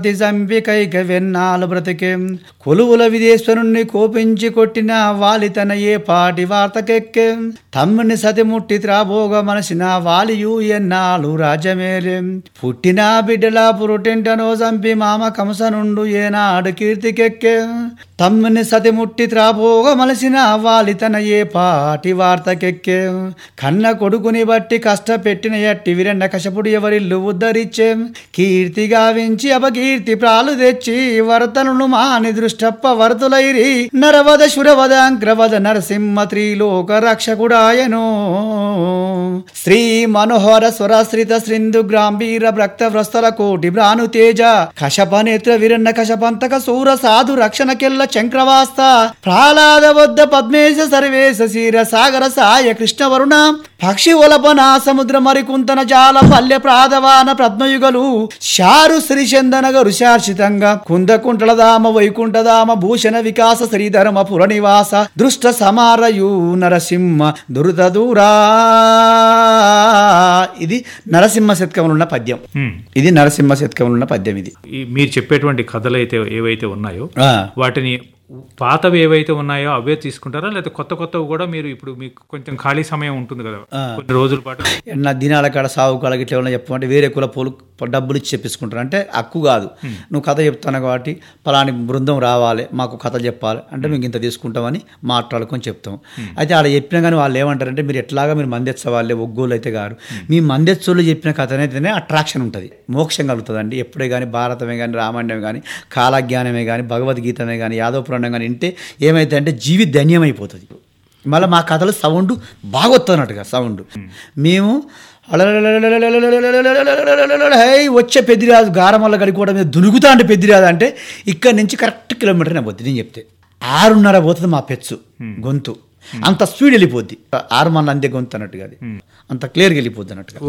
సంపికైక వెన్నాలు బ్రతికే కొలువుల విదేశ్వరుణ్ణి కోపించి కొట్టిన వాలి తన ఏ పాటి వార్తకెక్కే తమ్ముని సతిముట్టి త్రాబోగ మనసిన వాలియు ఎన్నాళ్ళు రాజ్యమేలే పుట్టిన బిడ్డల పురుటింటనో చంపి మామ కంసనుండు ఏనాడు కీర్తికెక్కే తమ్ముని సతిముట్టి త్రాబోగ మలసిన వాలి తన ఏ పాటి వార్తకెక్కే కన్న కొడుకుని బట్టి కష్టపెట్టిన ఎట్టి విరండ కశపుడు ఎవరిల్లు ఉద్ధరిచ్చే కీర్తి గావించి అపకీర్తి ప్రాలు తెచ్చి వరతలను మాని దృష్టప్ప వరతులైరి నరవద శురవద అంగ్రవద నరసింహ త్రిలోక రక్షకుడాయను శ్రీ మనోహర స్వరశ్రిత శ్రిందు గ్రాంభీర భక్త వ్రస్తల కోటి భ్రాను తేజ కశప నేత్ర విరన్న కశపంతక సూర సాధు రక్షణకెల్ల చంక్రవాస్త ప్రహ్లాద వద్ద పద్మేశ సర్వేశ శీర సాగర సాయ కృష్ణ వరుణ పక్షి ఒలపన సముద్ర మరికుంతన జాల పల్లె ప్రాధవాన పద్మయుగలు శారు శ్రీచందన గరుశార్షితంగా కుందకుంటలదామ వైకుంఠదామ భూషణ వికాస శ్రీధర్మ పుర నివాస దృష్ట సమారయు నరసింహ దురుత దూరా ఇది నరసింహ శతకంలో ఉన్న పద్యం హ్మ్. ఇది నరసింహ శతకంలో ఉన్న పద్యం ఇది ఈ మీరు చెప్పేటువంటి కథలు అయితే ఏవైతే ఉన్నాయో ఆ, వాటిని పాతవి ఏవైతే ఉన్నాయో అవే తీసుకుంటారా లేదా కొత్త కొత్తవి కూడా మీరు ఇప్పుడు మీకు కొంచెం ఖాళీ సమయం ఉంటుంది కదా కొన్ని రోజుల పాటు నా దినాల కాడ సాగు కాడ ఇట్లా ఏమైనా చెప్పమంటే వేరే కుల పోలు డబ్బులు ఇచ్చి చెప్పించుకుంటారు అంటే హక్కు కాదు నువ్వు కథ చెప్తాను కాబట్టి పలాని బృందం రావాలి మాకు కథ చెప్పాలి అంటే మేము ఇంత తీసుకుంటామని మాట్లాడుకొని చెప్తాం అయితే ఆడ చెప్పినా కానీ వాళ్ళు ఏమంటారంటే మీరు ఎట్లాగా మీరు మందెచ్చ వాళ్ళే ఒగ్గోలు అయితే గారు మీ మందెచ్చోళ్ళు చెప్పిన కథ అయితేనే అట్రాక్షన్ ఉంటుంది మోక్షం కలుగుతుందండి ఎప్పుడే కానీ భారతమే కానీ రామాయణమే కానీ కాలజ్ఞానమే కానీ భగవద్గీతమే కానీ యాదవ పురాణం కానీ వింటే ఏమైతే అంటే జీవి ధన్యమైపోతుంది మళ్ళీ మా కథలు సౌండ్ బాగా వస్తున్నట్టుగా సౌండ్ మేము హై వచ్చే పెద్దిరాజు గారమల్ల గడికోవడం మీద దునుగుతా అంటే పెద్దిరాజు అంటే ఇక్కడి నుంచి కరెక్ట్ కిలోమీటర్ పోద్ది నేను చెప్తే ఆరున్నర పోతుంది మా పెచ్చు గొంతు అంత స్పీడ్ వెళ్ళిపోద్ది ఆరు మళ్ళీ అంతే గొంతు అన్నట్టుగా అది అంత క్లియర్గా వెళ్ళిపోద్ది అన్నట్టుగా